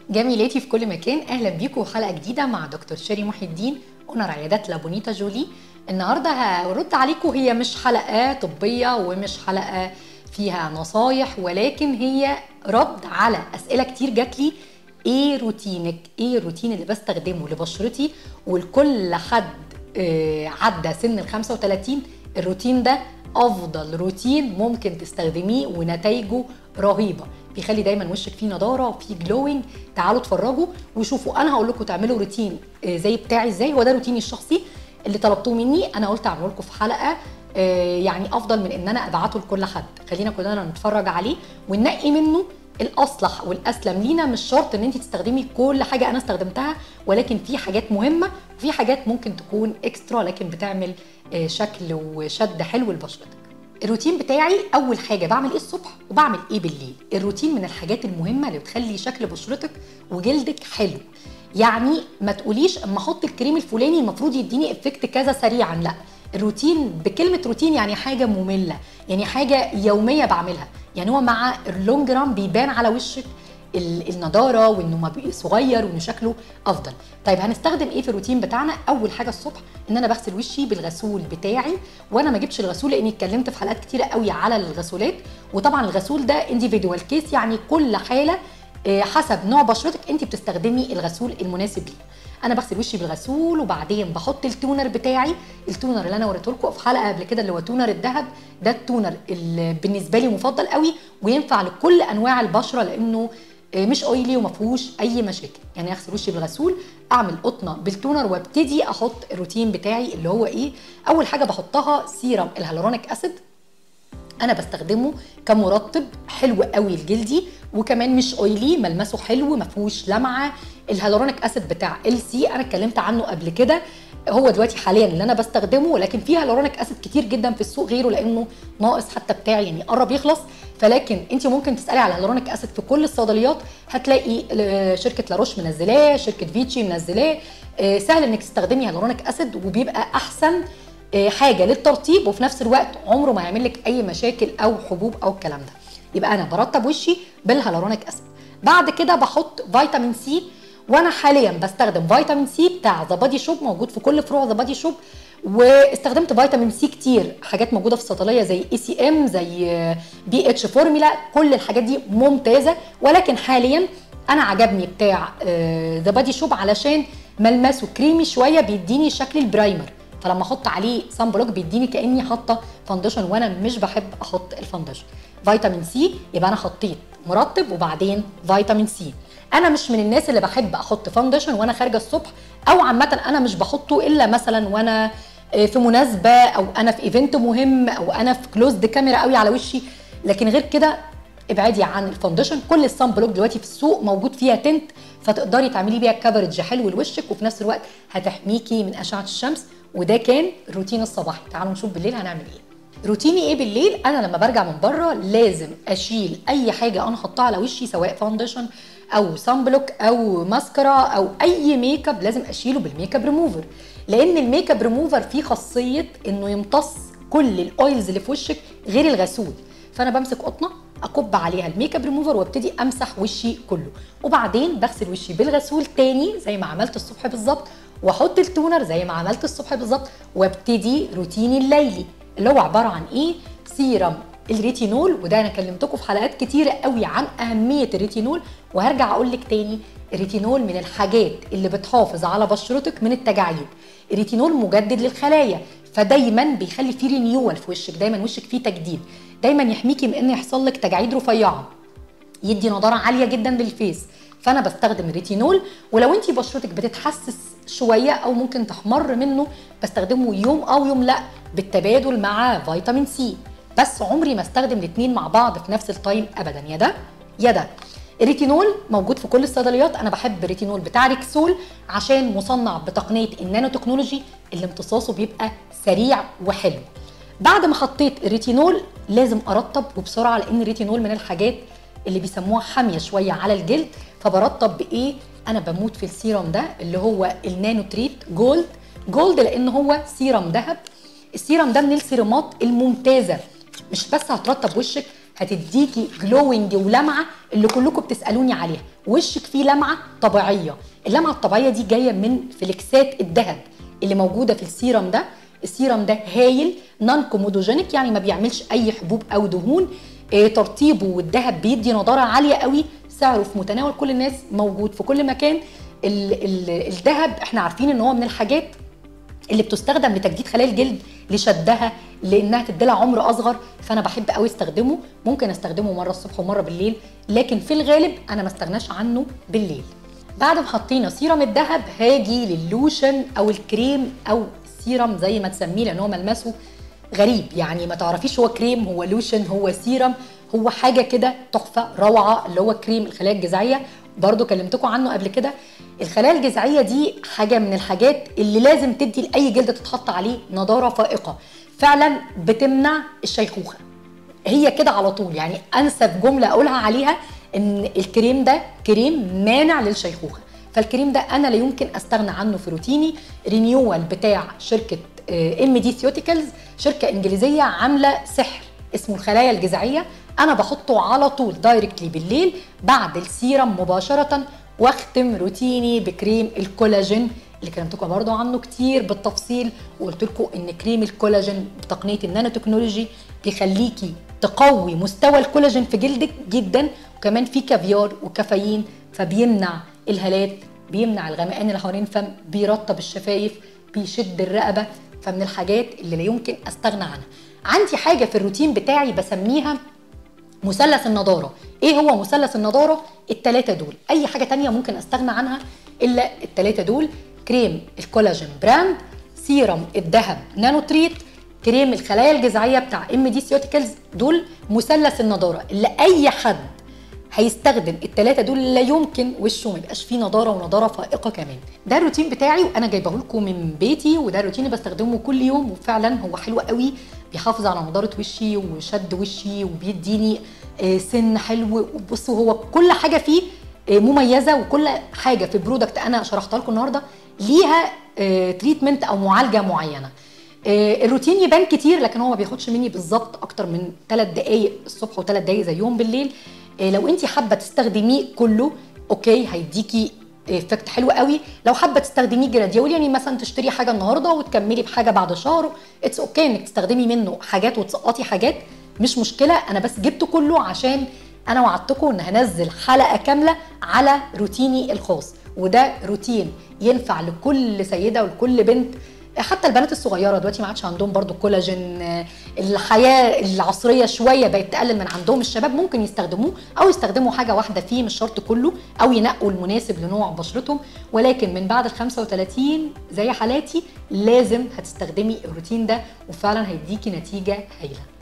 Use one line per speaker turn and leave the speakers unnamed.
جميلاتي في كل مكان اهلا بيكم حلقه جديده مع دكتور شيري محي الدين اونر عيادات لابونيتا جولي النهارده هرد عليكم هي مش حلقه طبيه ومش حلقه فيها نصايح ولكن هي رد على اسئله كتير جات لي ايه روتينك ايه الروتين اللي بستخدمه لبشرتي ولكل حد آه، عدى سن ال 35 الروتين ده افضل روتين ممكن تستخدميه ونتائجه رهيبه بيخلي دايما وشك فيه نضاره وفيه جلوينج تعالوا اتفرجوا وشوفوا انا هقول لكم تعملوا روتين آه، زي بتاعي ازاي هو ده روتيني الشخصي اللي طلبتوه مني انا قلت اعمله لكم في حلقه آه، يعني افضل من ان انا ابعته لكل حد خلينا كلنا نتفرج عليه وننقي منه الاصلح والاسلم لينا مش شرط ان انت تستخدمي كل حاجه انا استخدمتها ولكن في حاجات مهمه وفي حاجات ممكن تكون اكسترا لكن بتعمل آه، شكل وشد حلو لبشرتك الروتين بتاعي اول حاجه بعمل ايه الصبح وبعمل ايه بالليل الروتين من الحاجات المهمه اللي بتخلي شكل بشرتك وجلدك حلو يعني ما تقوليش اما احط الكريم الفلاني المفروض يديني افكت كذا سريعا لا الروتين بكلمه روتين يعني حاجه ممله يعني حاجه يوميه بعملها يعني هو مع اللونج ران بيبان على وشك ال- النضاره وانه ما بقى صغير وانه شكله افضل طيب هنستخدم ايه في الروتين بتاعنا اول حاجه الصبح ان انا بغسل وشي بالغسول بتاعي وانا ما جبتش الغسول لاني اتكلمت في حلقات كتيره قوي على الغسولات وطبعا الغسول ده انديفيدوال كيس يعني كل حاله آه، حسب نوع بشرتك انت بتستخدمي الغسول المناسب ليه انا بغسل وشي بالغسول وبعدين بحط التونر بتاعي التونر اللي انا وريته لكم في حلقه قبل كده اللي هو تونر الذهب ده التونر اللي بالنسبه لي مفضل قوي وينفع لكل انواع البشره لانه آه، مش اويلي وما فيهوش اي مشاكل يعني اغسل وشي بالغسول اعمل قطنه بالتونر وابتدي احط الروتين بتاعي اللي هو ايه اول حاجه بحطها سيرم الهالورونيك اسيد انا بستخدمه كمرطب حلو قوي لجلدي وكمان مش اويلي ملمسه حلو ما فيهوش لمعه الهالورونيك اسيد بتاع ال سي انا اتكلمت عنه قبل كده هو دلوقتي حاليا اللي انا بستخدمه ولكن في هالورونيك اسيد كتير جدا في السوق غيره لانه ناقص حتى بتاعي يعني قرب يخلص فلكن انت ممكن تسالي على الهالورونيك اسيد في كل الصيدليات هتلاقي آه، شركه لاروش منزلاه شركه فيتشي منزلاه آه، سهل انك تستخدمي هالورونيك اسيد وبيبقى احسن آه، حاجه للترطيب وفي نفس الوقت عمره ما يعمل لك اي مشاكل او حبوب او الكلام ده يبقى انا برطب وشي بالهالورونيك اسيد بعد كده بحط فيتامين سي وانا حاليا بستخدم فيتامين سي بتاع ذا بادي شوب موجود في كل فروع ذا بادي شوب واستخدمت فيتامين سي كتير حاجات موجوده في الصيدليه زي اي سي ام زي بي اتش فورمولا كل الحاجات دي ممتازه ولكن حاليا انا عجبني بتاع ذا بادي شوب علشان ملمسه كريمي شويه بيديني شكل البرايمر فلما احط عليه سان بلوك بيديني كاني حاطه فاونديشن وانا مش بحب احط الفاونديشن فيتامين سي يبقى انا حطيت مرطب وبعدين فيتامين سي انا مش من الناس اللي بحب احط فاونديشن وانا خارجه الصبح او عامه انا مش بحطه الا مثلا وانا آه، في مناسبه او انا في ايفنت مهم او انا في كلوزد كاميرا قوي على وشي لكن غير كده ابعدي عن الفاونديشن كل الصن بلوك دلوقتي في السوق موجود فيها تنت فتقدري تعملي بيها كفرج حلو لوشك وفي نفس الوقت هتحميكي من اشعه الشمس وده كان الروتين الصباحي تعالوا نشوف بالليل هنعمل ايه روتيني ايه بالليل انا لما برجع من بره لازم اشيل اي حاجه انا حطها على وشي سواء فاونديشن او سان بلوك او ماسكارا او اي ميك اب لازم اشيله بالميك اب ريموفر لان الميك اب ريموفر فيه خاصيه انه يمتص كل الاويلز اللي في وشك غير الغسول فانا بمسك قطنه اكب عليها الميك اب ريموفر وابتدي امسح وشي كله وبعدين بغسل وشي بالغسول تاني زي ما عملت الصبح بالظبط واحط التونر زي ما عملت الصبح بالظبط وابتدي روتيني الليلي اللي هو عباره عن ايه سيرم الريتينول وده انا كلمتكم في حلقات كتيره قوي عن اهميه الريتينول وهرجع اقول لك تاني الريتينول من الحاجات اللي بتحافظ على بشرتك من التجاعيد الريتينول مجدد للخلايا فدايما بيخلي فيه رينيوال في وشك دايما وشك فيه تجديد دايما يحميكي من ان يحصل لك تجاعيد رفيعه يدي نضاره عاليه جدا للفيس فانا بستخدم الريتينول ولو انت بشرتك بتتحسس شويه او ممكن تحمر منه بستخدمه يوم او يوم لا بالتبادل مع فيتامين سي بس عمري ما استخدم الاثنين مع بعض في نفس التايم ابدا يا ده يا ده الريتينول موجود في كل الصيدليات انا بحب الريتينول بتاع ريكسول عشان مصنع بتقنيه النانو تكنولوجي اللي امتصاصه بيبقى سريع وحلو بعد ما حطيت الريتينول لازم ارطب وبسرعه لان الريتينول من الحاجات اللي بيسموها حاميه شويه على الجلد فبرطب بايه انا بموت في السيرم ده اللي هو النانو تريت جولد جولد لان هو سيرم ذهب السيرم ده من السيرمات الممتازه مش بس هترطب وشك هتديكي جلوينج ولمعه اللي كلكم بتسالوني عليها وشك فيه لمعه طبيعيه اللمعه الطبيعيه دي جايه من فليكسات الذهب اللي موجوده في السيرم ده السيرم ده هايل نون كومودوجينيك يعني ما بيعملش اي حبوب او دهون إيه ترطيبه والذهب بيدي نضاره عاليه قوي سعره في متناول كل الناس موجود في كل مكان ال- ال- الذهب احنا عارفين ان هو من الحاجات اللي بتستخدم لتجديد خلايا الجلد لشدها لانها تديلها عمر اصغر فانا بحب قوي استخدمه ممكن استخدمه مره الصبح ومره بالليل لكن في الغالب انا ما استغناش عنه بالليل بعد ما حطينا سيرم الذهب هاجي للوشن او الكريم او السيرم زي ما تسميه لان هو ملمسه غريب يعني ما تعرفيش هو كريم هو لوشن هو سيرم هو حاجه كده تحفه روعه اللي هو كريم الخلايا الجذعيه برضو كلمتكم عنه قبل كده الخلايا الجذعيه دي حاجه من الحاجات اللي لازم تدي لاي جلد تتحط عليه نضاره فائقه فعلا بتمنع الشيخوخه هي كده على طول يعني انسب جمله اقولها عليها ان الكريم ده كريم مانع للشيخوخه فالكريم ده انا لا يمكن استغنى عنه في روتيني رينيوال بتاع شركه ام دي ثيوتيكالز شركه انجليزيه عامله سحر اسمه الخلايا الجذعيه انا بحطه على طول دايركتلي بالليل بعد السيرم مباشره واختم روتيني بكريم الكولاجين اللي كلمتكم برضو عنه كتير بالتفصيل وقلت لكم ان كريم الكولاجين بتقنيه النانو تكنولوجي بيخليكي تقوي مستوى الكولاجين في جلدك جدا وكمان في كافيار وكافيين فبيمنع الهالات بيمنع الغمقان اللي حوالين الفم بيرطب الشفايف بيشد الرقبه فمن الحاجات اللي لا يمكن استغنى عنها عندي حاجه في الروتين بتاعي بسميها مثلث النضاره ايه هو مثلث النضاره التلاتة دول اي حاجه تانية ممكن استغنى عنها الا التلاتة دول كريم الكولاجين براند سيرم الذهب نانو تريت كريم الخلايا الجذعيه بتاع ام دي سيوتيكالز دول مثلث النضاره اللي اي حد هيستخدم التلاتة دول لا يمكن وشه ما يبقاش فيه نضاره ونضاره فائقه كمان ده الروتين بتاعي وانا جايبه لكم من بيتي وده الروتين اللي بستخدمه كل يوم وفعلا هو حلو قوي بيحافظ على نضاره وشي وشد وشي وبيديني آه، سن حلو بصوا هو كل حاجه فيه آه، مميزه وكل حاجه في برودكت انا شرحتها لكم النهارده ليها تريتمنت او معالجه معينه آه، الروتين يبان كتير لكن هو ما بياخدش مني بالظبط اكتر من 3 دقائق الصبح وثلاث دقائق زيهم بالليل آه، لو انت حابه تستخدميه كله اوكي هيديكي افكت حلو قوي لو حابه تستخدميه جراديول يعني مثلا تشتري حاجه النهارده وتكملي بحاجه بعد شهر اتس اوكي انك تستخدمي منه حاجات وتسقطي حاجات مش مشكله انا بس جبته كله عشان انا وعدتكم ان هنزل حلقه كامله على روتيني الخاص وده روتين ينفع لكل سيده ولكل بنت حتى البنات الصغيره دلوقتي ما عادش عندهم برضو كولاجين آه، الحياه العصريه شويه بقت تقلل من عندهم الشباب ممكن يستخدموه او يستخدموا حاجه واحده فيه مش شرط كله او ينقوا المناسب لنوع بشرتهم ولكن من بعد ال 35 زي حالاتي لازم هتستخدمي الروتين ده وفعلا هيديكي نتيجه هايله